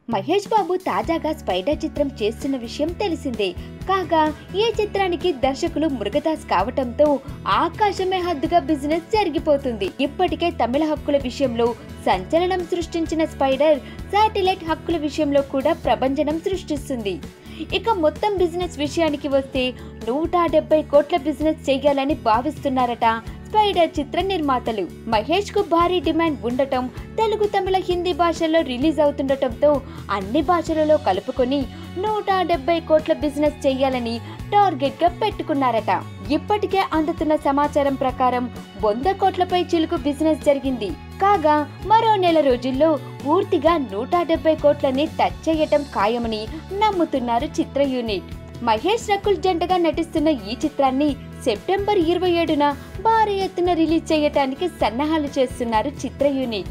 మహేష్ బాబు తాజాగా స్పైడర్ చిత్రం చేస్తున్న విషయం తెలిసిందే కాగా ఈ చిత్రానికి దర్శకులు మురుగదాస్ కావటంతో ఆకాశమే హద్దుగా బిజినెస్ జరిగిపోతుంది ఇప్పటికే తమిళ హక్కుల విషయంలో సంచలనం సృష్టించిన స్పైడర్ శాటిలైట్ హక్కుల విషయంలో కూడా ప్రభంజనం సృష్టిస్తుంది ఇక మొత్తం బిజినెస్ విషయానికి వస్తే నూట డెబ్బై కోట్ల బిజినెస్ చేయాలని భావిస్తున్నారట స్పైడర్ చిత్ర నిర్మాతలు మహేష్ కు భారీ డిమాండ్ ఉండటం తెలుగు తమిళ హిందీ భాషల్లో రిలీజ్ అవుతుండటంతో అన్ని భాషలలో కలుపుకొని నూట డెబ్బై కోట్ల బిజినెస్ చేయాలని టార్గెట్ గా పెట్టుకున్నారట ఇప్పటికే అందుతున్న సమాచారం ప్రకారం వంద కోట్లపై చిలుకు బిజినెస్ జరిగింది కాగా మరో నెల రోజుల్లో పూర్తిగా నూట డెబ్బై కోట్లని టచ్ చేయటం ఖాయమని నమ్ముతున్నారు చిత్ర యూనిట్ మహేష్ రకుల్ జంటగా నటిస్తున్న ఈ చిత్రాన్ని సెప్టెంబర్ ఇరవై ఏడున భారీ ఎత్తున రిలీజ్ చేయటానికి సన్నాహాలు చేస్తున్నారు చిత్ర యూనిట్